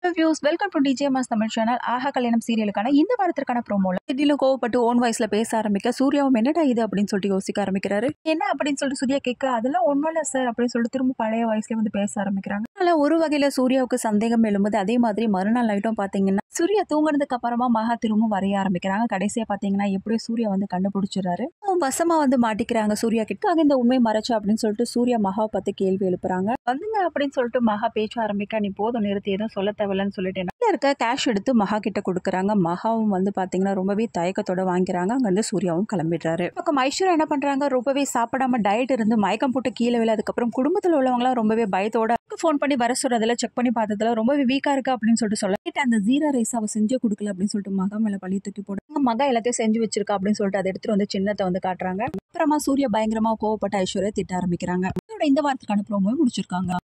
hello views welcome to DJ mass Tamil channel Aaha Kalyanam சீரியலுக்கான இந்த வாரத்திற்கான ப்ரோமோல திடீர்னு கோவப்பட்டு ஓன் வாய்ஸ்ல பேச ஆரம்பிக்க சூர்யாவும் என்னடா இது அப்படின்னு சொல்லிட்டு யோசிக்க ஆரம்பிக்கிறாரு என்ன அப்படின்னு சொல்லிட்டு சூர்யா கேட்க அதெல்லாம் ஒன்றும் இல்லை சார் அப்படின்னு சொல்லிட்டு திரும்ப பழைய வாய்ஸ்ல வந்து பேச ஆரம்பிக்கிறாங்க அதனால ஒரு வகையில சூர்யாவுக்கு சந்தேகம் எழும்போது அதே மாதிரி மறுநாள் நைட்டும் பாத்தீங்கன்னா சூர்யா தூங்குனதுக்கு அப்புறமா மகா திரும்பவும் வரைய ஆரம்பிக்கிறாங்க கடைசியா பாத்தீங்கன்னா எப்படியோ சூர்யா வந்து கண்டுபிடிச்சிடுறாரு அவன் வசமா வந்து மாட்டிக்கிறாங்க சூர்யா கிட்ட ஆக இந்த உண்மை மறைச்சா அப்படின்னு சொல்லிட்டு சூர்யா மகாவை பத்தி கேள்வி எழுப்புறாங்க வந்துங்க அப்படின்னு சொல்லிட்டு மகா பேச்ச ஆரம்பிக்க நீ போதும் நிறுத்தி எதுவும் சொல்ல தேவையில்லன்னு சொல்லிட்டு என்ன இருக்க கேஷ் எடுத்து மகா கிட்ட கொடுக்குறாங்க மகாவும் வந்து பாத்தீங்கன்னா ரொம்பவே தயக்கத்தோட வாங்கிறாங்க அங்கிருந்து சூர்யாவும் கிளம்பிடுறாரு பக்கம் ஐஸ்வர்யா என்ன பண்றாங்க ரொம்பவே சாப்பிடாம டயட் இருந்து மயக்கம் போட்டு கீழே விழ அதுக்கப்புறம் குடும்பத்துல உள்ளவங்களாம் ரொம்பவே பயத்தோட ஃபோன் பண்ணி வர சொல்றதுல செக் பண்ணி பார்த்ததுல ரொம்பவே வீக்கா இருக்கு அப்படின்னு சொல்லிட்டு சொல்ல "கேட்டு அந்த ஜீரா ரைஸ் அவ செஞ்சே கொடுக்கல அப்படின்னு சொல்லிட்டு மகா மேல பழி தூக்கி போடுறாங்க மகா எல்லாத்தையும் செஞ்சு வச்சிருக்கா அப்படின்னு சொல்லிட்டு அதை எடுத்துட்டு வந்து சின்னத்தை வந்து காட்டுறாங்க அப்புறமா சூர்யா பயங்கரமா கோவப்பட்ட ஐஸ்வர்யா திட்ட ஆரம்பிக்கிறாங்க இதோட இந்த வாரத்துக்கான ப்ரோமோ முடிச்சிருக்காங்க